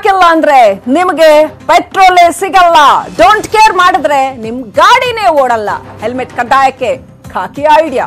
ಹಾಕಿಲ್ಲ ಅಂದ್ರೆ ನಿಮಗೆ ಪೆಟ್ರೋಲ್ ಸಿಗಲ್ಲ ಡೋಂಟ್ ಕೇರ್ ಮಾಡಿದ್ರೆ ನಿಮ್ ಗಾಡಿನೇ ಓಡಲ್ಲ ಹೆಲ್ಮೆಟ್ ಕಡ್ಡಾಯಕ್ಕೆ ಖಾಕಿ ಐಡಿಯಾ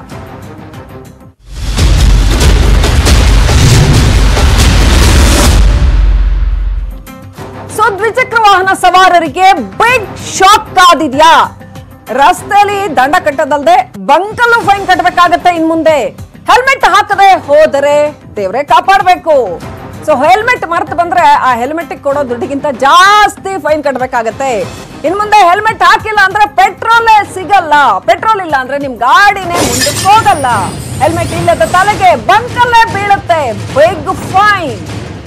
ಸೊ ದ್ವಿಚಕ್ರ ವಾಹನ ಸವಾರರಿಗೆ ಬಿಗ್ ಶಾಕ್ ಕಾದಿದ್ಯಾ ರಸ್ತೆಯಲ್ಲಿ ದಂಡ ಕಟ್ಟದಲ್ದೆ ಬಂಕಲ್ಲು ಫೈನ್ ಕಟ್ಟಬೇಕಾಗತ್ತೆ ಇನ್ ಮುಂದೆ ಹೆಲ್ಮೆಟ್ ಹಾಕದೆ ಹೋದರೆ ದೇವ್ರೆ ಕಾಪಾಡಬೇಕು ಸೊ ಹೆಲ್ಮೆಟ್ ಮರ್ತು ಬಂದ್ರೆ ಆ ಹೆಲ್ಮೆಟ್ ಕೊಡೋ ದುಡ್ಡಿಗಿಂತ ಜಾಸ್ತಿ ಫೈನ್ ಕಟ್ಟಬೇಕಾಗತ್ತೆ ಇನ್ ಮುಂದೆ ಹೆಲ್ಮೆಟ್ ಹಾಕಿಲ್ಲ ಅಂದ್ರೆ ಪೆಟ್ರೋಲೇ ಸಿಗಲ್ಲ ಪೆಟ್ರೋಲ್ ಇಲ್ಲ ಅಂದ್ರೆ ನಿಮ್ ಗಾಡಿನೇ ಮುಂದಕ್ಕೆ ಹೋಗಲ್ಲ ಹೆಲ್ಮೆಟ್ ಇಲ್ಲದ ತಲೆಗೆ ಬಂಕಲ್ಲೇ ಬೀಳುತ್ತೆ ಬಿಗ್ ಫೈನ್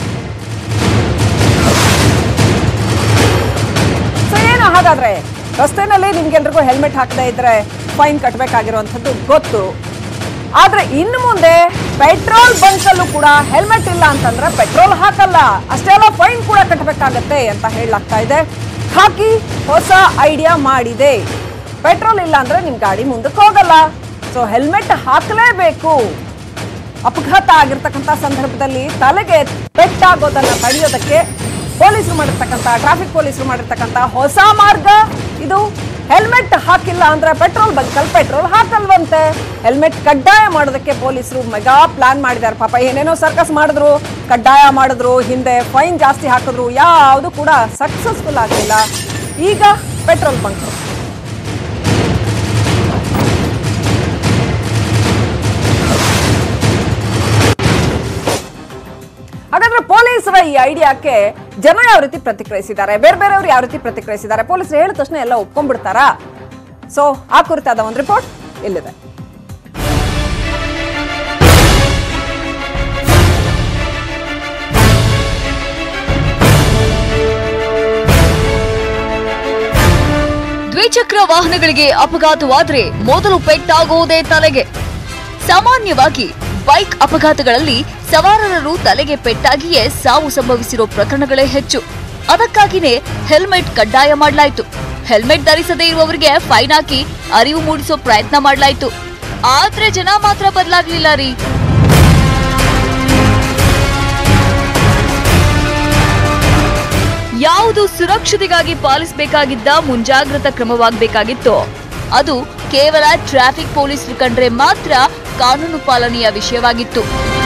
ಸೊ ಏನು ಹಾಗಾದ್ರೆ ರಸ್ತೆನಲ್ಲಿ ನಿಮ್ಗೆಲ್ರಿಗೂ ಹೆಲ್ಮೆಟ್ ಹಾಕದೇ ಇದ್ರೆ ಫೈನ್ ಕಟ್ಟಬೇಕಾಗಿರುವಂಥದ್ದು ಗೊತ್ತು ಆದ್ರೆ ಇನ್ನು ಮುಂದೆ ಪೆಟ್ರೋಲ್ ಬಂಕಲ್ಲೂ ಕೂಡ ಹೆಲ್ಮೆಟ್ ಇಲ್ಲ ಅಂತಂದ್ರೆ ಪೆಟ್ರೋಲ್ ಹಾಕಲ್ಲ ಅಷ್ಟೇ ಅಲ್ಲ ಫೈನ್ ಕೂಡ ಕಟ್ಟಬೇಕಾಗತ್ತೆ ಅಂತ ಹೇಳಲಾಗ್ತಾ ಇದೆ ಖಾಕಿ ಹೊಸ ಐಡಿಯಾ ಮಾಡಿದೆ ಪೆಟ್ರೋಲ್ ಇಲ್ಲ ಅಂದ್ರೆ ನಿಮ್ ಗಾಡಿ ಮುಂದಕ್ಕೆ ಹೋಗಲ್ಲ ಸೊ ಹೆಲ್ಮೆಟ್ ಹಾಕಲೇಬೇಕು ಅಪಘಾತ ಆಗಿರ್ತಕ್ಕಂಥ ಸಂದರ್ಭದಲ್ಲಿ ತಲೆಗೆ ಪೆಟ್ಟಾಗೋದನ್ನ ತಡೆಯೋದಕ್ಕೆ ಪೊಲೀಸರು ಮಾಡಿರ್ತಕ್ಕಂಥ ಟ್ರಾಫಿಕ್ ಪೊಲೀಸರು ಮಾಡಿರ್ತಕ್ಕಂಥ ಹೊಸ ಮಾರ್ಗ ಇದು ಹೆಲ್ಮೆಟ್ ಹಾಕಿಲ್ಲ ಅಂದ್ರೆ ಪೆಟ್ರೋಲ್ ಬಂಕಲ್ಲಿ ಪೆಟ್ರೋಲ್ ಹಾಕಲ್ವಂತೆ ಹೆಲ್ಮೆಟ್ ಕಡ್ಡಾಯ ಮಾಡೋದಕ್ಕೆ ಪೊಲೀಸರು ಮೆಗಾ ಪ್ಲಾನ್ ಮಾಡಿದ್ದಾರೆ ಪಾಪ ಏನೇನೋ ಸರ್ಕಸ್ ಮಾಡಿದ್ರು ಕಡ್ಡಾಯ ಮಾಡಿದ್ರು ಹಿಂದೆ ಫೈನ್ ಜಾಸ್ತಿ ಹಾಕಿದ್ರು ಯಾವುದು ಕೂಡ ಸಕ್ಸಸ್ಫುಲ್ ಆಗಲಿಲ್ಲ ಈಗ ಪೆಟ್ರೋಲ್ ಬಂಕ್ ಹಾಗಾದ್ರೆ ಪೊಲೀಸರ ಈ ಐಡಿಯಾಕ್ಕೆ ಜನ ಯಾವ ರೀತಿ ಪ್ರತಿಕ್ರಿಯಿಸಿದ್ದಾರೆ ಬೇರೆ ಬೇರೆಯವರು ಯಾವ ರೀತಿ ಪ್ರತಿಕ್ರಿಯಿಸಿದ್ದಾರೆ ಪೊಲೀಸರು ಹೇಳಿದ ತಕ್ಷಣ ಎಲ್ಲ ಒಪ್ಕೊಂಡ್ಬಿಡ್ತಾರಾ ಸೊ ಆ ಕುರಿತಾದ ಒಂದು ರಿಪೋರ್ಟ್ ಇಲ್ಲಿದೆ ದ್ವಿಚಕ್ರ ವಾಹನಗಳಿಗೆ ಅಪಘಾತವಾದ್ರೆ ಮೊದಲು ಪೆಟ್ಟಾಗುವುದೇ ತಲೆಗೆ ಸಾಮಾನ್ಯವಾಗಿ ಬೈಕ್ ಅಪಘಾತಗಳಲ್ಲಿ ಸವಾರರು ತಲೆಗೆ ಪೆಟ್ಟಾಗಿಯೇ ಸಾವು ಸಂಭವಿಸಿರೋ ಪ್ರಕರಣಗಳೇ ಹೆಚ್ಚು ಅದಕ್ಕಾಗಿನೇ ಹೆಲ್ಮೆಟ್ ಕಡ್ಡಾಯ ಮಾಡಲಾಯಿತು ಹೆಲ್ಮೆಟ್ ಧರಿಸದೇ ಇರುವವರಿಗೆ ಫೈನ್ ಹಾಕಿ ಅರಿವು ಮೂಡಿಸೋ ಪ್ರಯತ್ನ ಮಾಡಲಾಯಿತು ಆದ್ರೆ ಜನ ಮಾತ್ರ ಬದಲಾಗ್ಲಿಲ್ಲ ರೀ ಯಾವುದು ಸುರಕ್ಷತೆಗಾಗಿ ಪಾಲಿಸಬೇಕಾಗಿದ್ದ ಮುಂಜಾಗ್ರತಾ ಕ್ರಮವಾಗಬೇಕಾಗಿತ್ತು ಅದು ಕೇವಲ ಟ್ರಾಫಿಕ್ ಪೊಲೀಸರು ಕಂಡ್ರೆ ಮಾತ್ರ ಕಾನೂನು ಪಾಲನೆಯ ವಿಷಯವಾಗಿತ್ತು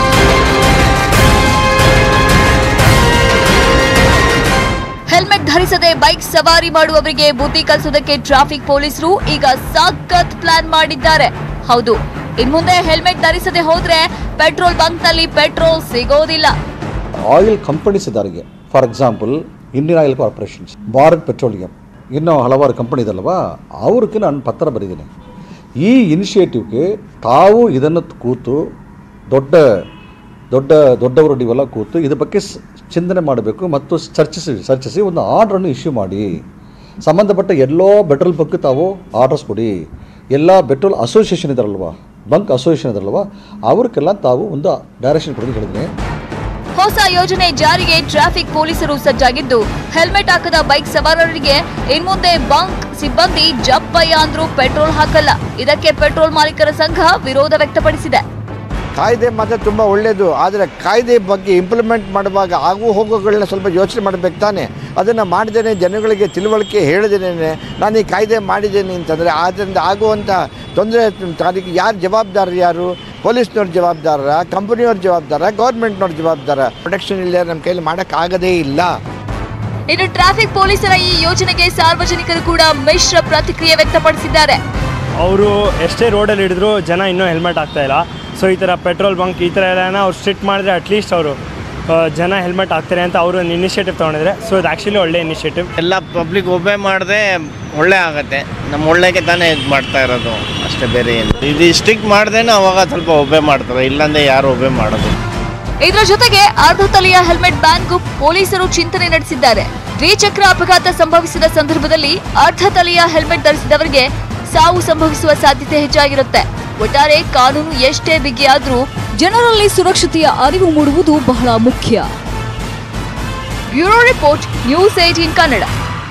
ಹೆಲ್ಮೆಟ್ ಧರಿಸದೆ ಬೈಕ್ ಸವಾರಿ ಮಾಡುವವರಿಗೆ ಬುದ್ಧಿ ಕಲಿಸೋದಕ್ಕೆ ಟ್ರಾಫಿಕ್ ಪೊಲೀಸರು ಈಗ ಸಖತ್ ಪ್ಲಾನ್ ಮಾಡಿದ್ದಾರೆ ಹೌದು ಇನ್ಮುಂದೆ ಹೆಲ್ಮೆಟ್ ಧರಿಸದೆ ಹೋದ್ರೆ ಪೆಟ್ರೋಲ್ ಬಂಕ್ನಲ್ಲಿ ಪೆಟ್ರೋಲ್ ಸಿಗೋದಿಲ್ಲ ಆಯಿಲ್ ಕಂಪನೀಸ್ ಇದ್ದಾರಿಗೆ for example Indian oil corporations Bharat petroleum ಇನ್ನೂ ಹಲವಾರು ಕಂಪನಿ ಇದಲ್ವಾ ಅವ್ರಿಗೆ ನಾನು ಪತ್ರ ಬರೆದಿದ್ದೀನಿ ಈ ಇನಿಷಿಯೇಟಿವ್ಗೆ ತಾವು ಇದನ್ನು ಕೂತು ದೊಡ್ಡ ದೊಡ್ಡ ದೊಡ್ಡವರು ನೀವೆಲ್ಲ ಕೂತು ಇದ್ರ ಬಗ್ಗೆ ಸ್- ಚಿಂತನೆ ಮಾಡಬೇಕು ಮತ್ತು ಚರ್ಚಿಸಿ ಚರ್ಚಿಸಿ ಒಂದು ಆರ್ಡ್ರನ್ನು ಇಶ್ಯೂ ಮಾಡಿ ಸಂಬಂಧಪಟ್ಟ ಎಲ್ಲೋ ಪೆಟ್ರೋಲ್ ಬಂಕ್ ತಾವು ಆರ್ಡರ್ಸ್ ಕೊಡಿ ಎಲ್ಲ ಪೆಟ್ರೋಲ್ ಅಸೋಸಿಯೇಷನ್ ಇದಾರಲ್ವಾ ಬಂಕ್ ಅಸೋಸಿಯೇಷನ್ ಇದಾರಲ್ವಾ ಅವ್ರಿಗೆಲ್ಲ ತಾವು ಒಂದು ಡೈರೆಕ್ಷನ್ ಕೊಡಿ ಹೇಳಿದ್ದೀನಿ ಹೊಸ ಯೋಜನೆ ಜಾರಿಗೆ ಟ್ರಾಫಿಕ್ ಪೊಲೀಸರು ಸಜ್ಜಾಗಿದ್ದು ಹೆಲ್ಮೆಟ್ ಹಾಕದ ಬೈಕ್ ಸವಾರರಿಗೆ ಇನ್ಮುಂದೆ ಬಂಕ್ ಸಿಬ್ಬಂದಿ ಜಪ್ಪಯ್ಯ ಅಂದ್ರೂ ಪೆಟ್ರೋಲ್ ಹಾಕಲ್ಲ ಇದಕ್ಕೆ ಪೆಟ್ರೋಲ್ ಮಾಲೀಕರ ಸಂಘ ವಿರೋಧ ವ್ಯಕ್ತಪಡಿಸಿದೆ ಕಾಯ್ದೆ ಮಾತ್ರ ತುಂಬ ಒಳ್ಳೆಯದು ಆದರೆ ಕಾಯ್ದೆ ಬಗ್ಗೆ ಇಂಪ್ಲಿಮೆಂಟ್ ಮಾಡುವಾಗ ಆಗು ಹೋಗುಗಳನ್ನ ಸ್ವಲ್ಪ ಯೋಚನೆ ಮಾಡಬೇಕು ತಾನೆ ಅದನ್ನು ಮಾಡಿದ್ದೇನೆ ಜನಗಳಿಗೆ ತಿಳುವಳಿಕೆ ಹೇಳಿದ್ದೇನೆ ನಾನು ಈ ಕಾಯ್ದೆ ಮಾಡಿದ್ದೇನೆ ಅಂತಂದರೆ ಆದ್ದರಿಂದ ಆಗುವಂಥ ತೊಂದರೆ ಅದಕ್ಕೆ ಯಾರು ಜವಾಬ್ದಾರ ಯಾರು ಪೊಲೀಸ್ನವ್ರ ಜವಾಬ್ದಾರ ಕಂಪನಿಯವ್ರ ಜವಾಬ್ದಾರ ಗೌರ್ಮೆಂಟ್ನವ್ರ ಜವಾಬ್ದಾರ ಪ್ರೊಟೆಕ್ಷನ್ ಇಲ್ಲದೆ ನಮ್ಮ ಕೈಲಿ ಮಾಡೋಕ್ಕಾಗದೇ ಇಲ್ಲ ಇನ್ನು ಟ್ರಾಫಿಕ್ ಪೊಲೀಸರ ಈ ಯೋಜನೆಗೆ ಸಾರ್ವಜನಿಕರು ಕೂಡ ಮಿಶ್ರ ಪ್ರತಿಕ್ರಿಯೆ ವ್ಯಕ್ತಪಡಿಸಿದ್ದಾರೆ ಅವರು ಎಷ್ಟೇ ರೋಡಲ್ಲಿ ಹಿಡಿದ್ರು ಜನ ಇನ್ನೂ ಹೆಲ್ಮೆಟ್ ಆಗ್ತಾ ಇಲ್ಲ ಸೊ ಈ ಥರ ಪೆಟ್ರೋಲ್ ಬಂಕ್ ಈ ಥರ ಎಲ್ಲ ಅವ್ರು ಸ್ಟ್ರಿಕ್ಟ್ ಮಾಡಿದ್ರೆ ಅಟ್ಲೀಸ್ಟ್ ಅವರು ಜನ ಹೆಲ್ಮೆಟ್ ಹಾಕ್ತಾರೆ ಅಂತ ಅವರು ಒಂದು ಇನಿಷಿಯೇಟಿವ್ ತೊಗೊಂಡಿದ್ರೆ ಸೊ ಇದು ಆ್ಯಕ್ಚುಲಿ ಒಳ್ಳೆ ಇನಿಷಿಯೇಟಿವ್ ಎಲ್ಲ ಪಬ್ಲಿಕ್ ಒಬ್ಬೆ ಮಾಡಿದ್ರೆ ಒಳ್ಳೆ ಆಗತ್ತೆ ನಮ್ಮ ಒಳ್ಳೆಗೆ ತಾನೇ ಇದು ಮಾಡ್ತಾ ಇರೋದು ಅಷ್ಟೇ ಬೇರೆ ಏನು ಇದು ಸ್ಟಿಕ್ ಮಾಡ್ದೇನೆ ಅವಾಗ ಸ್ವಲ್ಪ ಒಬ್ಬೆ ಮಾಡ್ತಾರೆ ಇಲ್ಲಾಂದ್ರೆ ಯಾರು ಒಬ್ಬೆ ಮಾಡೋದು ಇದರ ಜೊತೆಗೆ ಅರ್ಧ ತಲೆಯ ಹೆಲ್ಮೆಟ್ ಬ್ಯಾನ್ಗೂ ಪೊಲೀಸರು ಚಿಂತನೆ ನಡೆಸಿದ್ದಾರೆ ದ್ವಿಚಕ್ರ ಅಪಘಾತ ಸಂಭವಿಸಿದ ಸಂದರ್ಭದಲ್ಲಿ ಅರ್ಧ ತಲೆಯ ಹೆಲ್ಮೆಟ್ ಧರಿಸಿದವರಿಗೆ ಸಾವು ಸಂಭವಿಸುವ ಸಾಧ್ಯತೆ ಹೆಚ್ಚಾಗಿರುತ್ತೆ ಒಟ್ಟಾರೆ ಕಾನೂನು ಎಷ್ಟೇ ಬಿಗಿಯಾದ್ರೂ ಜನರಲ್ಲಿ ಸುರಕ್ಷತೆಯ ಅರಿವು ಮೂಡುವುದು ಬಹಳ ಮುಖ್ಯ bureau report news eighteen Kannada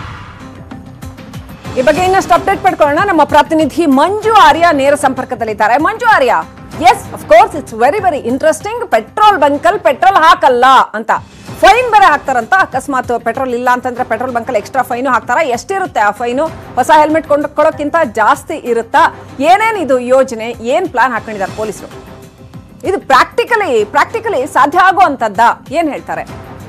ಈ ಬಗ್ಗೆ ಇನ್ನಷ್ಟು ಅಪ್ಡೇಟ್ ಪಡ್ಕೊಳ್ಳೋಣ ನಮ್ಮ ಪ್ರತಿನಿಧಿ ಮಂಜು ಆರ್ಯ ನೇರ ಸಂಪರ್ಕದಲ್ಲಿದ್ದಾರೆ Manju Arya yes course it's very very interesting petrol ಬಂಕಲ್ ಪೆಟ್ರೋಲ್ ಹಾಕಲ್ಲ ಅಂತ ಫೈನ್ ಬೇರೆ ಹಾಕ್ತಾರಂತ ಅಕಸ್ಮಾತ್ ಪೆಟ್ರೋಲ್ ಇಲ್ಲ ಅಂತಂದ್ರೆ ಪೆಟ್ರೋಲ್ ಬಂಕಲ್ಲಿ ಎಕ್ಸ್ಟ್ರಾ ಫೈನು ಹಾಕ್ತಾರ ಎಷ್ಟಿರುತ್ತೆ ಆ ಫೈನು ಹೊಸ ಹೆಲ್ಮೆಟ್ ಕೊಂಡ್ಕೊಳ್ಳೋಕ್ಕಿಂತ ಜಾಸ್ತಿ ಇರುತ್ತಾ ಏನೇನ್ ಇದು ಯೋಜನೆ ಏನ್ ಪ್ಲಾನ್ ಹಾಕೊಂಡಿದ್ದಾರೆ ಪೊಲೀಸರು ಇದು ಪ್ರಾಕ್ಟಿಕಲಿ ಪ್ರಾಕ್ಟಿಕಲಿ ಸಾಧ್ಯ ಆಗುವಂತದ್ದ ಏನ್ ಹೇಳ್ತಾರೆ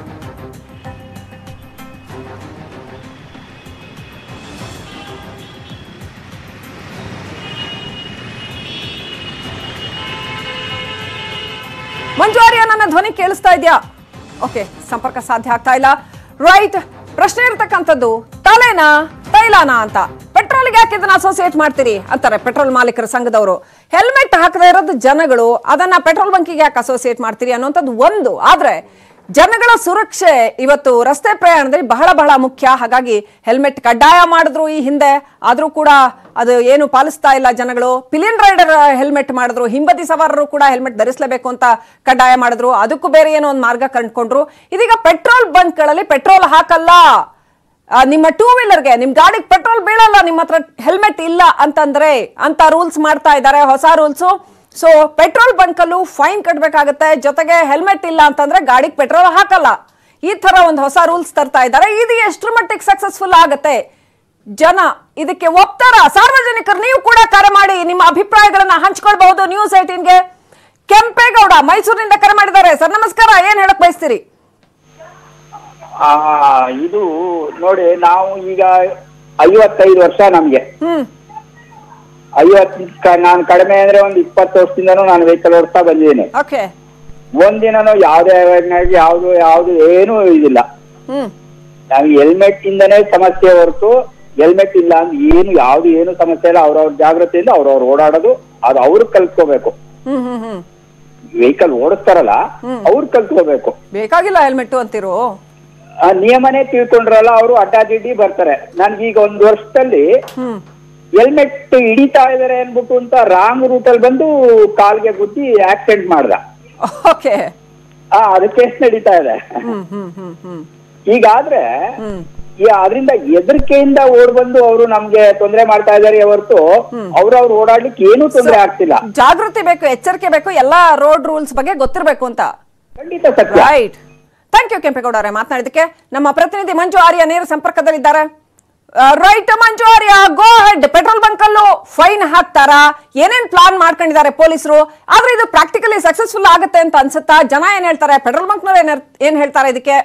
ಮಂಜು ಆರ್ಯ ನನ್ನ ಧ್ವನಿ ಕೇಳಿಸ್ತಾ ಇದೆಯಾ ಓಕೆ ಸಂಪರ್ಕ ಸಾಧ್ಯ ಆಗ್ತಾ ಇಲ್ಲ ರೈಟ್ ಪ್ರಶ್ನೆ ಇರ್ತಕ್ಕಂಥದ್ದು ತಲೆನಾ ತೈಲಾನ ಅಂತ ಪೆಟ್ರೋಲ್ಗೆ ಯಾಕೆ ಇದನ್ನ ಅಸೋಸಿಯೇಟ್ ಮಾಡ್ತೀರಿ ಅಂತಾರೆ ಪೆಟ್ರೋಲ್ ಮಾಲೀಕರ ಸಂಘದವರು ಹೆಲ್ಮೆಟ್ ಹಾಕದೇ ಇರೋದು ಜನಗಳು ಅದನ್ನ ಪೆಟ್ರೋಲ್ ಬಂಕಿಗೆ ಯಾಕೆ ಅಸೋಸಿಯೇಟ್ ಮಾಡ್ತೀರಿ ಅನ್ನುವಂಥದ್ದು ಒಂದು ಆದ್ರೆ ಜನಗಳ ಸುರಕ್ಷೆ ಇವತ್ತು ರಸ್ತೆ ಪ್ರಯಾಣದಲ್ಲಿ ಬಹಳ ಬಹಳ ಮುಖ್ಯ ಹಾಗಾಗಿ ಹೆಲ್ಮೆಟ್ ಕಡ್ಡಾಯ ಮಾಡಿದ್ರು ಈ ಹಿಂದೆ ಆದ್ರೂ ಕೂಡ ಅದು ಏನು ಪಾಲಿಸ್ತಾ ಇಲ್ಲ ಜನಗಳು ಪಿಲಿಯನ್ ರೈಡರ್ ಹೆಲ್ಮೆಟ್ ಮಾಡಿದ್ರು ಹಿಂಬದಿ ಸವಾರರು ಕೂಡ ಹೆಲ್ಮೆಟ್ ಧರಿಸಲೇಬೇಕು ಅಂತ ಕಡ್ಡಾಯ ಮಾಡಿದ್ರು ಅದಕ್ಕೂ ಬೇರೆ ಏನೋ ಒಂದು ಮಾರ್ಗ ಕಂಡುಕೊಂಡ್ರು ಇದೀಗ ಪೆಟ್ರೋಲ್ ಬಂಕ್ಗಳಲ್ಲಿ ಪೆಟ್ರೋಲ್ ಹಾಕಲ್ಲ ಆ, ನಿಮ್ಮ ಟೂ ವೀಲರ್ಗೆ ನಿಮ್ ಗಾಡಿಗೆ ಪೆಟ್ರೋಲ್ ಬೀಳಲ್ಲ ನಿಮ್ಮ ಹತ್ರ ಹೆಲ್ಮೆಟ್ ಇಲ್ಲ ಅಂತಂದ್ರೆ ಅಂತ ರೂಲ್ಸ್ ಮಾಡ್ತಾ ಇದ್ದಾರೆ ಹೊಸ ರೂಲ್ಸು ಸೊ ಪೆಟ್ರೋಲ್ ಬಂಕಲ್ಲೂ ಫೈನ್ ಕಟ್ಟಬೇಕಾಗತ್ತೆ ಜೊತೆಗೆ ಹೆಲ್ಮೆಟ್ ಇಲ್ಲ ಅಂತಂದ್ರೆ ಗಾಡಿಗೆ ಪೆಟ್ರೋಲ್ ಹಾಕಲ್ಲ ಈ ತರ ಒಂದು ಹೊಸ ರೂಲ್ಸ್ ತರ್ತಾ ಇದ್ದಾರೆ ಇದು ಎಷ್ಟರ ಮಟ್ಟಿಗೆ ಸಕ್ಸಸ್ಫುಲ್ ಆಗತ್ತೆ ಜನ ಇದಕ್ಕೆ ಒಪ್ತಾರ ಸಾರ್ವಜನಿಕರು ನೀವು ಕೂಡ ಕರೆ ಮಾಡಿ ನಿಮ್ಮ ಅಭಿಪ್ರಾಯಗಳನ್ನ ಹಂಚ್ಕೊಳ್ಬಹುದು ನ್ಯೂಸ್ ಏಟೀನ್ಗೆ ಕೆಂಪೇಗೌಡ ಮೈಸೂರಿನಿಂದ ಕರೆ ಮಾಡಿದ್ದಾರೆ ಸರ್ ನಮಸ್ಕಾರ ಏನ್ ಹೇಳಕ್ ಬಯಸ್ತೀರಿ ಆ ಇದು ನೋಡಿ ನಾವು ಈಗ ಐವತ್ತೈದು ವರ್ಷ ನಮ್ಗೆ ಹ್ಮ್ ಐವತ್ ನಾನು ಕಡಿಮೆ ಅಂದ್ರೆ ಒಂದು ಇಪ್ಪತ್ತು ವರ್ಷದಿಂದನೂ ನಾನು ವೆಹಿಕಲ್ ಓಡಿಸ್ತಾ ಬಂದಿದ್ದೀನಿ ಓಕೆ ಒಂದಿನನೂ ಯಾವುದೇ ಅವೇರ್ನೆಸ್ ಯಾವ್ದು ಯಾವ್ದು ಏನೂ ಇದಿಲ್ಲ ಹ್ಮ್ ನಮ್ಗೆ ಹೆಲ್ಮೆಟ್ ಇಂದನೇ ಸಮಸ್ಯೆ ಹೊರತು ಹೆಲ್ಮೆಟ್ ಇಲ್ಲ ಅಂದ್ರೆ ಏನು ಯಾವ್ದು ಏನು ಸಮಸ್ಯೆ ಇಲ್ಲ ಅವ್ರವ್ರ ಜಾಗೃತಿಯಿಂದ ಅವ್ರವ್ರು ಓಡಾಡೋದು ಅದು ಅವ್ರು ಕಲ್ತ್ಕೋಬೇಕು ಹ್ಮ್ ಹ್ಮ್ ಹ್ಮ್ ವೆಹಿಕಲ್ ಓಡಿಸ್ತಾರಲ್ಲ ಅವ್ರು ಕಲ್ತ್ಕೋಬೇಕು ಬೇಕಾಗಿಲ್ಲ ಹೆಲ್ಮೆಟ್ ಅಂತಿರು ಆ ನಿಯಮನೇ ತಿಳ್ಕೊಂಡ್ರಲ್ಲ ಅವರು ಅಡ್ಡಾದಿಡ್ಡಿ ಬರ್ತಾರೆ ನನ್ಗೀಗ ಒಂದ್ ವರ್ಷದಲ್ಲಿ ಹ್ಮ್ ಹೆಲ್ಮೆಟ್ ಹಿಡಿತಾ ಇದಾರೆ ಅನ್ಬಿಟ್ಟು ಅಂತ ರಾಂಗ್ ರೂಟ್ ಅಲ್ಲಿ ಬಂದು ಕಾಲ್ಗೆ ಗುದ್ದಿ ಆಕ್ಸಿಡೆಂಟ್ ಮಾಡ್ದ ಓಕೆ ಆ ಅದು ಕೇಸ್ ನಡೀತಾ ಇದೆ ಹ್ಮ್ ಹ್ಮ್ ಹ್ಮ್ ಹ್ಮ್ ಹೀಗಾದ್ರೆ ಹ್ಮ್ ಈ ಅದರಿಂದ ಹೆದರಿಕೆಯಿಂದ ಓಡ್ ಬಂದು ಅವರು ನಮ್ಗೆ ತೊಂದರೆ ಮಾಡ್ತಾ ಇದಾರೆ ಹೊರತು ಅವ್ರವ್ರು ಓಡಾಡ್ಲಿಕ್ಕೆ ಏನೂ ತೊಂದರೆ ಆಗ್ತಿಲ್ಲ ಜಾಗೃತಿ ಬೇಕು ಎಚ್ಚರಿಕೆ ಬೇಕು ಎಲ್ಲಾ ರೋಡ್ ರೂಲ್ಸ್ ಬಗ್ಗೆ ಗೊತ್ತಿರಬೇಕು ಅಂತ ಖಂಡಿತ ಸತ್ಯ ರೈಟ್ ಥ್ಯಾಂಕ್ ಯು ಕೆಂಪೇಗೌಡ ಅವರೇ ಮಾತನಾಡಿದಕ್ಕೆ ನಮ್ಮ ಪ್ರತಿನಿಧಿ ಮಂಜು ಆರ್ಯ ನೇರ ಸಂಪರ್ಕದಲ್ಲಿದ್ದಾರೆ right Manju Arya go ahead petrol bunk ಅಲ್ಲೂ ಫೈನ್ ಹಾಕ್ತಾರಾ ಏನೇನ್ ಪ್ಲಾನ್ ಮಾಡ್ಕೊಂಡಿದ್ದಾರೆ ಪೊಲೀಸರು ಆದ್ರೆ ಇದು ಪ್ರಾಕ್ಟಿಕಲಿ ಸಕ್ಸಸ್ಫುಲ್ ಆಗುತ್ತೆ ಅಂತ ಅನ್ಸುತ್ತಾ ಜನ ಏನ್ ಹೇಳ್ತಾರೆ ಪೆಟ್ರೋಲ್ ಬಂಕ್ ಏನ್ ಏನ್ ಹೇಳ್ತಾರೆ ಇದಕ್ಕೆ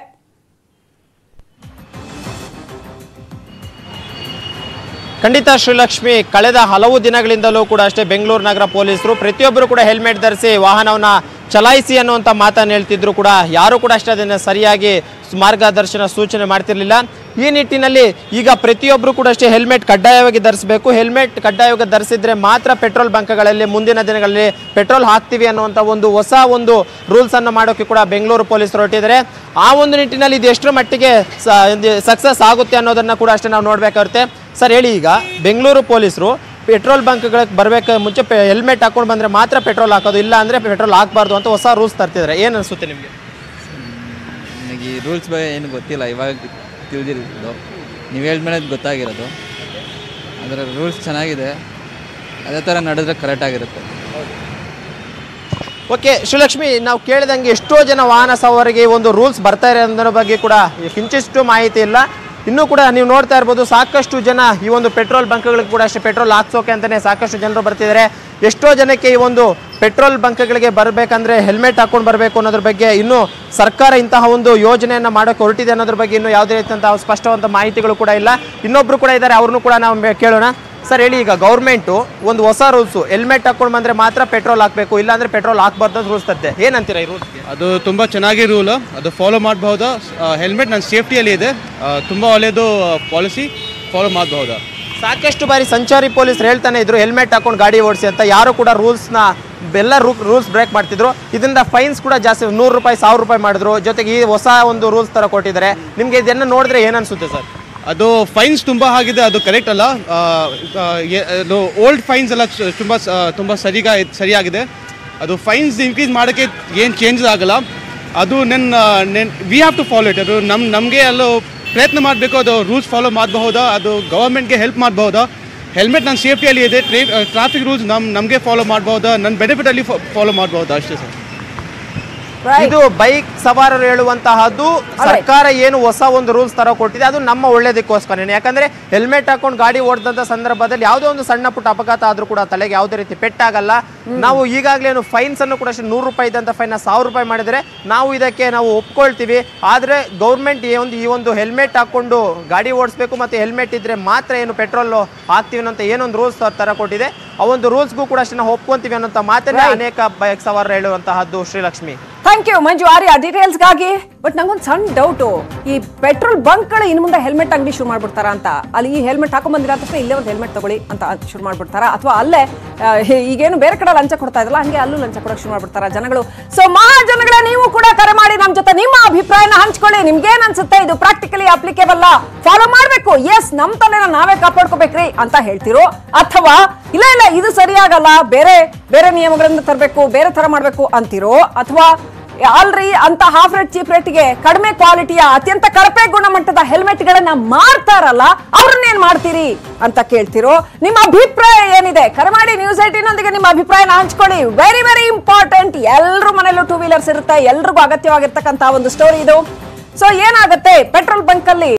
ಖಂಡಿತ ಶ್ರೀಲಕ್ಷ್ಮಿ ಕಳೆದ ಹಲವು ದಿನಗಳಿಂದಲೂ ಕೂಡ ಅಷ್ಟೇ ಬೆಂಗಳೂರು ನಗರ ಪೊಲೀಸರು ಪ್ರತಿಯೊಬ್ಬರು ಕೂಡ ಹೆಲ್ಮೆಟ್ ಧರಿಸಿ ವಾಹನವನ್ನ ಚಲಾಯಿಸಿ ಅನ್ನುವಂಥ ಮಾತನ್ನು ಹೇಳ್ತಿದ್ರು ಕೂಡ ಯಾರು ಕೂಡ ಅಷ್ಟೇ ಅದನ್ನು ಸರಿಯಾಗಿ ಮಾರ್ಗದರ್ಶನ ಸೂಚನೆ ಮಾಡ್ತಿರ್ಲಿಲ್ಲ ಈ ನಿಟ್ಟಿನಲ್ಲಿ ಈಗ ಪ್ರತಿಯೊಬ್ಬರು ಕೂಡ ಅಷ್ಟೇ ಹೆಲ್ಮೆಟ್ ಕಡ್ಡಾಯವಾಗಿ ಧರಿಸಬೇಕು ಹೆಲ್ಮೆಟ್ ಕಡ್ಡಾಯವಾಗಿ ಧರಿಸಿದ್ರೆ ಮಾತ್ರ ಪೆಟ್ರೋಲ್ ಬಂಕ್ಗಳಲ್ಲಿ ಮುಂದಿನ ದಿನಗಳಲ್ಲಿ ಪೆಟ್ರೋಲ್ ಹಾಕ್ತೀವಿ ಅನ್ನುವಂಥ ಒಂದು ಹೊಸ ಒಂದು ರೂಲ್ಸ್ ಅನ್ನು ಮಾಡೋಕೆ ಕೂಡ ಬೆಂಗಳೂರು ಪೊಲೀಸರು ಹೊರಟಿದ್ದಾರೆ ಆ ಒಂದು ನಿಟ್ಟಿನಲ್ಲಿ ಇದು ಎಷ್ಟರ ಮಟ್ಟಿಗೆ ಸಕ್ಸಸ್ ಆಗುತ್ತೆ ಅನ್ನೋದನ್ನ ಕೂಡ ಅಷ್ಟೇ ನಾವು ನೋಡ್ಬೇಕಾಗುತ್ತೆ ಸರ್ ಹೇಳಿ ಈಗ ಬೆಂಗಳೂರು ಪೊಲೀಸರು ಪೆಟ್ರೋಲ್ ಬಂಕ್ಗಳಿಗೆ ಬರಬೇಕು ಮುಂಚೆ ಹೆಲ್ಮೆಟ್ ಹಾಕೊಂಡು ಬಂದರೆ ಮಾತ್ರ ಪೆಟ್ರೋಲ್ ಹಾಕೋದು ಇಲ್ಲ ಅಂದರೆ ಪೆಟ್ರೋಲ್ ಹಾಕಬಾರ್ದು ಅಂತ ಹೊಸ ರೂಲ್ಸ್ ತರ್ತಿದ್ದಾರೆ ಏನು ಅನಿಸುತ್ತೆ ನಿಮಗೆ ನನಗೆ ಈ ರೂಲ್ಸ್ ಬಗ್ಗೆ ಏನು ಗೊತ್ತಿಲ್ಲ ಇವಾಗ ತಿಳಿದಿರೋದು ನೀವು ಹೇಳಿದ್ಮೇಲೆ ಅದು ಗೊತ್ತಾಗಿರೋದು ಅದರ ರೂಲ್ಸ್ ಚೆನ್ನಾಗಿದೆ ಅದೇ ಥರ ನಡೆದ್ರೆ ಕರೆಕ್ಟಾಗಿರುತ್ತೆ ಓಕೆ ಶಿವಲಕ್ಷ್ಮಿ ನಾವು ಕೇಳಿದಂಗೆ ಎಷ್ಟೋ ಜನ ವಾಹನ ಸವಾರಿಗೆ ಈ ಒಂದು ರೂಲ್ಸ್ ಬರ್ತಾ ಇರೋದ್ರ ಬಗ್ಗೆ ಕೂಡ ಕಿಂಚಿಷ್ಟು ಮಾಹಿತಿ ಇಲ್ಲ ಇನ್ನೂ ಕೂಡ ನೀವು ನೋಡ್ತಾ ಇರ್ಬೋದು ಸಾಕಷ್ಟು ಜನ ಈ ಒಂದು ಪೆಟ್ರೋಲ್ ಬಂಕ್ಗಳಿಗೆ ಕೂಡ ಅಷ್ಟೇ ಪೆಟ್ರೋಲ್ ಹಾಕ್ಸೋಕೆ ಅಂತಲೇ ಸಾಕಷ್ಟು ಜನರು ಬರ್ತಿದ್ದಾರೆ ಎಷ್ಟೋ ಜನಕ್ಕೆ ಈ ಒಂದು ಪೆಟ್ರೋಲ್ ಬಂಕ್ಗಳಿಗೆ ಬರಬೇಕಂದ್ರೆ ಹೆಲ್ಮೆಟ್ ಹಾಕೊಂಡು ಬರಬೇಕು ಅನ್ನೋದ್ರ ಬಗ್ಗೆ ಇನ್ನೂ ಸರ್ಕಾರ ಇಂತಹ ಒಂದು ಯೋಜನೆಯನ್ನು ಮಾಡೋಕೆ ಹೊರಟಿದೆ ಅನ್ನೋದ್ರ ಬಗ್ಗೆ ಇನ್ನೂ ಯಾವುದೇ ರೀತಿಯಂತಹ ಸ್ಪಷ್ಟವಾದ ಮಾಹಿತಿಗಳು ಕೂಡ ಇಲ್ಲ ಇನ್ನೊಬ್ರು ಕೂಡ ಇದ್ದಾರೆ ಅವ್ರನ್ನೂ ಕೂಡ ನಾವು ಬೆ- ಕೇಳೋಣ ಸರ್ ಹೇಳಿ ಈಗ ಗೌರ್ಮೆಂಟು ಒಂದು ಹೊಸ ರೂಲ್ಸು ಹೆಲ್ಮೆಟ್ ಹಾಕೊಂಡು ಬಂದರೆ ಮಾತ್ರ ಪೆಟ್ರೋಲ್ ಹಾಕಬೇಕು ಇಲ್ಲಾಂದ್ರೆ ಪೆಟ್ರೋಲ್ ಹಾಕ್ಬಾರ್ದು ಅಂತ ರೂಲ್ಸ್ ತತ್ತೆ ಏನಂತೀರಾ ಈ ರೂಲ್ಸ್ಗೆ ಅದು ತುಂಬ ಚೆನ್ನಾಗಿ ರೂಲ್ ಅದು ಫಾಲೋ ಮಾಡಬಹುದು ಹೆಲ್ಮೆಟ್ ನನ್ನ ಸೇಫ್ಟಿಯಲ್ಲಿ ಇದೆ ತುಂಬ ಒಳ್ಳೆಯದು ಪಾಲಿಸಿ ಫಾಲೋ ಮಾಡಬಹುದು ಸಾಕಷ್ಟು ಬಾರಿ ಸಂಚಾರಿ ಪೊಲೀಸರು ಹೇಳ್ತಾನೆ ಇದ್ರು ಹೆಲ್ಮೆಟ್ ಹಾಕೊಂಡು ಗಾಡಿ ಓಡಿಸಿ ಅಂತ ಯಾರು ಕೂಡ ರೂಲ್ಸ್ನ ಎಲ್ಲ ರೂಲ್ಸ್ ಬ್ರೇಕ್ ಮಾಡ್ತಿದ್ರು ಇದರಿಂದ ಫೈನ್ಸ್ ಕೂಡ ಜಾಸ್ತಿ ನೂರು ರೂಪಾಯಿ ಸಾವಿರ ರೂಪಾಯಿ ಮಾಡಿದ್ರು ಜೊತೆಗೆ ಈ ಹೊಸ ಒಂದು ರೂಲ್ಸ್ ತರ ಕೊಟ್ಟಿದ್ದಾರೆ ನಿಮ್ಗೆ ಇದನ್ನ ನೋಡಿದ್ರೆ ಏನ್ ಅನ್ಸುತ್ತೆ ಸರ್ ಅದು ಫೈನ್ಸ್ ತುಂಬ ಆಗಿದೆ ಅದು ಕರೆಕ್ಟ್ ಅಲ್ಲ ಆ, ಆ, ಎ- ಅದು ಓಲ್ಡ್ ಫೈನ್ಸ್ ಎಲ್ಲ ಚ- ತುಂಬ ಸ- ತುಂಬ ಸರಿಗ ಸರಿಯಾಗಿದೆ ಅದು ಫೈನ್ಸ್ ಇನ್ಕ್ರೀಸ್ ಮಾಡೋಕ್ಕೆ ಏನು ಚೇಂಜಸ್ ಆಗಲ್ಲ ಅದು ನನ್ನ ನೆನ್ we have to follow it ಅದು ನಮ್ಮ ನಮಗೆ ಅಲ್ಲೂ ಪ್ರಯತ್ನ ಮಾಡಬೇಕು ಅದು ರೂಲ್ಸ್ ಫಾಲೋ ಮಾಡಬಹುದಾ ಅದು ಗವರ್ಮೆಂಟ್ಗೆ ಹೆಲ್ಪ್ ಮಾಡಬಹುದಾ ಹೆಲ್ಮೆಟ್ ನನ್ನ ಸೇಫ್ಟಿಯಲ್ಲಿ ಇದೆ ಟ್ರೇ ಟ್ರಾಫಿಕ್ ರೂಲ್ಸ್ ನಮ್ಮ ನಮಗೆ ಫಾಲೋ ಮಾಡ್ಬೋದಾ ನನ್ನ ಬೆನಿಫಿಟಲ್ಲಿ ಫಾಲೋ ಮಾಡ್ಬೋದಾ ಅಷ್ಟೇ ಸರ್ Right. ಇದು ಬೈಕ್ ಸವಾರರು ಹೇಳುವಂತಹದ್ದು ಸರ್ಕಾರ ಏನು ಹೊಸ ಒಂದು ರೂಲ್ಸ್ ತರ ಕೊಟ್ಟಿದೆ ಅದು ನಮ್ಮ ಒಳ್ಳೇದಕ್ಕೋಸ್ಕರ ಯಾಕಂದ್ರೆ ಹೆಲ್ಮೆಟ್ ಹಾಕೊಂಡು ಗಾಡಿ ಓಡಿದಂತ ಸಂದರ್ಭದಲ್ಲಿ ಯಾವುದೋ ಒಂದು ಸಣ್ಣ ಪುಟ್ಟ ಅಪಘಾತ ಆದ್ರೂ ಕೂಡ ತಲೆಗೆ ಯಾವುದೇ ರೀತಿ ಪೆಟ್ಟಾಗಲ್ಲ ನಾವು ಈಗಾಗಲೇ ಏನು ಫೈನ್ಸ್ ಅನ್ನು ಕೂಡ ಅಷ್ಟೇ ನೂರು ರೂಪಾಯಿ ಇದ್ದಂತ ಫೈನ್ ಸಾವಿರ ರೂಪಾಯಿ ಮಾಡಿದ್ರೆ ನಾವು ಇದಕ್ಕೆ ನಾವು ಒಪ್ಕೊಳ್ತೀವಿ ಆದ್ರೆ ಗೌರ್ಮೆಂಟ್ ಈ ಒಂದು ಈ ಒಂದು ಹೆಲ್ಮೆಟ್ ಹಾಕೊಂಡು ಗಾಡಿ ಓಡಿಸ್ಬೇಕು ಮತ್ತೆ ಹೆಲ್ಮೆಟ್ ಇದ್ರೆ ಮಾತ್ರ ಏನು ಪೆಟ್ರೋಲ್ ಹಾಕ್ತೀವಿ ಅನ್ನೋಂಥ ಏನೊಂದು ರೂಲ್ಸ್ ತರ ಕೊಟ್ಟಿದೆ ಆ ಒಂದು ರೂಲ್ಸ್ಗೂ ಕೂಡ ಅಷ್ಟೇ ನಾವು ಒಪ್ಕೊಂತೀವಿ ಅನ್ನೋಂಥ ಮಾತನ್ನ Right. ಅನೇಕ ಬೈಕ್ ಸವಾರರು ಹೇಳುವಂತಹದ್ದು ಶ್ರೀಲಕ್ಷ್ಮಿ ಥ್ಯಾಂಕ್ ಯು ಮಂಜು ಆರ್ಯ ಡೀಟೇಲ್ಸ್ಗಾಗಿ ಬಟ್ ನಂಗೊಂದು ಸಣ್ಣ ಡೌಟು ಈ ಪೆಟ್ರೋಲ್ ಬಂಕ್ಗಳು ಇನ್ನು ಮುಂದೆ ಹೆಲ್ಮೆಟ್ ಅಂಗಡಿ ಶುರು ಮಾಡ್ಬಿಡ್ತಾರಾ ಅಂತ ಅಲ್ಲಿ ಈ ಹೆಲ್ಮೆಟ್ ಹಾಕೊಂಡ್ ಬಂದಿರ ತಕ್ಷಣ ಇಲ್ಲೇ ಒಂದು ಹೆಲ್ಮೆಟ್ ತಗೊಳ್ಳಿ ಅಂತ ಶುರು ಮಾಡ್ಬಿಡ್ತಾರಾ ಅಥವಾ ಅಲ್ಲೇ ಆ, ಈಗೇನು ಬೇರೆ ಕಡೆ ಲಂಚ ಕೊಡ್ತಾ ಇದ್ರಲ್ಲ ಹಂಗೆ ಅಲ್ಲೂ ಲಂಚ ಕೊಡೋಕೆ ಶುರು ಮಾಡ್ಬಿಡ್ತಾರ ಜನಗಳು ಸೊ ಮಹಾಜನಗಳೇ ನೀವು ಕೂಡ ಕರೆ ಮಾಡಿ ನಮ್ಮ ಜೊತೆ ನಿಮ್ಮ ಅಭಿಪ್ರಾಯನ ಹಂಚ್ಕೊಳ್ಳಿ ನಿಮ್ಗೇನ್ ಅನ್ಸುತ್ತೆ ಇದು ಪ್ರಾಕ್ಟಿಕಲಿ ಅಪ್ಲಿಕೇಬಲ್ ಫಾಲೋ ಮಾಡ್ಬೇಕು ಎಸ್ ನಮ್ ತಲೆನ ನಾವೇ ಕಾಪಾಡ್ಕೋಬೇಕ್ರಿ ಅಂತ ಹೇಳ್ತಿರೋ ಅಥವಾ ಇಲ್ಲ ಇಲ್ಲ ಇದು ಸರಿಯಾಗಲ್ಲ ಬೇರೆ ಬೇರೆ ನಿಯಮಗಳಿಂದ ತರಬೇಕು ಬೇರೆ ತರ ಮಾಡ್ಬೇಕು ಅಂತಿರೋ ಅಥವಾ ಅಲ್ರಿ ಅಂತ ಹಾಫ್ ರೇಟ್ ಚೀಪ್ ರೇಟ್ಗೆ ಕಡಿಮೆ ಕ್ವಾಲಿಟಿಯ ಅತ್ಯಂತ ಕಳಪೆ ಗುಣಮಟ್ಟದ ಹೆಲ್ಮೆಟ್ ಗಳನ್ನ ಮಾರ್ತಾರಲ್ಲ ಅವ್ರನ್ನೇನ್ ಮಾಡ್ತೀರಿ ಅಂತ ಕೇಳ್ತಿರೋ ನಿಮ್ಮ ಅಭಿಪ್ರಾಯ ಏನಿದೆ ಕರೆ ಮಾಡಿ ನ್ಯೂಸ್ ಏಟಿನೊಂದಿಗೆ ನಿಮ್ಮ ಅಭಿಪ್ರಾಯನ ಹಂಚ್ಕೊಳ್ಳಿ ವೆರಿ ವೆರಿ ಇಂಪಾರ್ಟೆಂಟ್ ಎಲ್ರ ಮನೇಲೂ ಟೂ ವೀಲರ್ಸ್ ಇರುತ್ತೆ ಎಲ್ರಿಗೂ ಅಗತ್ಯವಾಗಿರ್ತಕ್ಕಂತ ಒಂದು ಸ್ಟೋರಿ ಇದು ಸೊ ಏನಾಗುತ್ತೆ ಪೆಟ್ರೋಲ್ ಬಂಕ್ ಅಲ್ಲಿ